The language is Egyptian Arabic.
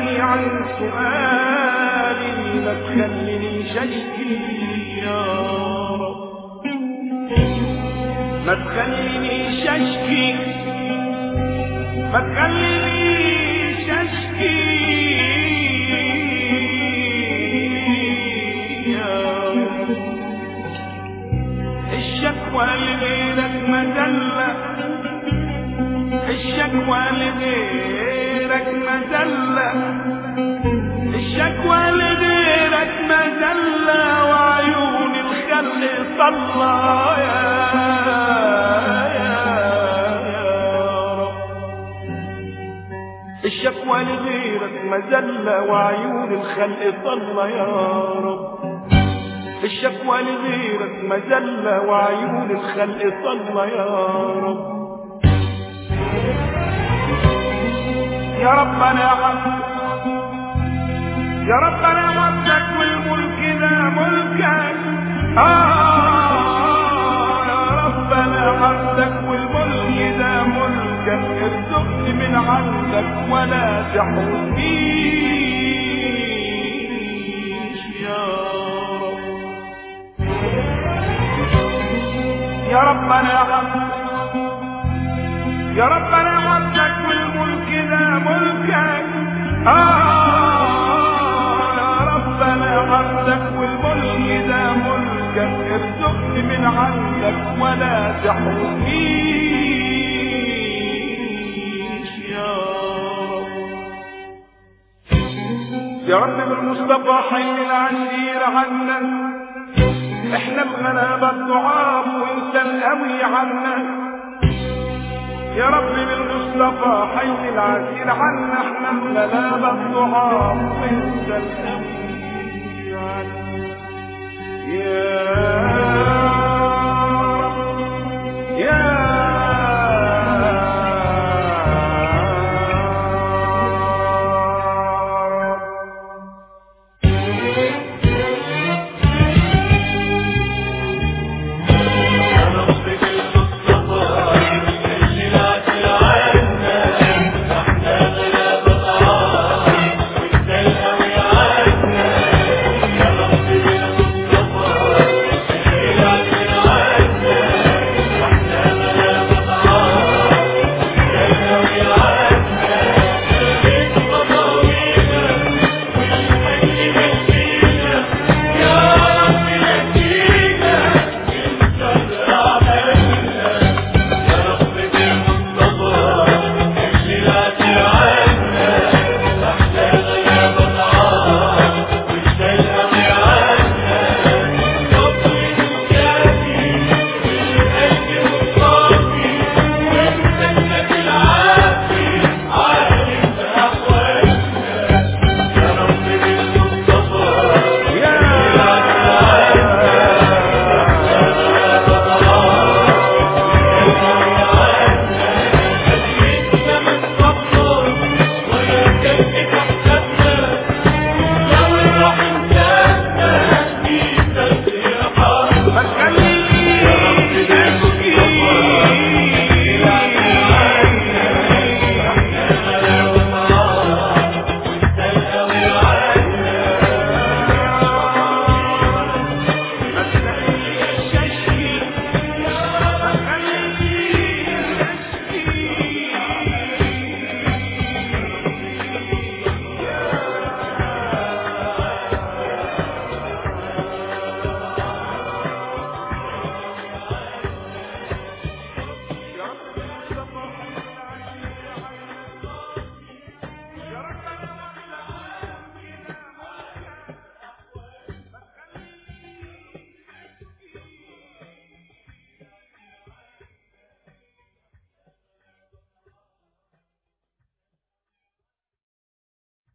تسألني عن سؤالي ما تخلينيش أشكي يا رب ما تخلينيش أشكي ما تخلينيش أشكي يا رب الشكوى لغيرك مذلة الشكوى لغيرك مذلة الشكوى لغيرك مذلة وعيون الخل صلى يا يا رب الشكوى لغيرك مذلة وعيون الخلق صلى يا رب الشكوى لغيرك مذلة وعيون الخلق صلى يا رب يا رب انا عبدك يا رب انا عبدك والملك ده ملكك آه يا رب انا عبدك والملك ده ملكك ارزقني من عندك ولا تحرمنيش يا رب يا رب انا عبدك يا رب انا عبدك والملك ده ملكك آه يا رب انا عبدك والملك ده ملكك ارزقني من عندك ولا تحرمنيش يا رب يا رب بالمصطفى حي العسير عنا احنا الغلابة الضعاف وانت القوي عنا يا رب بالمصطفى حي العسير عنا احنا الغلابة الضعاف وانت القوي عنا يا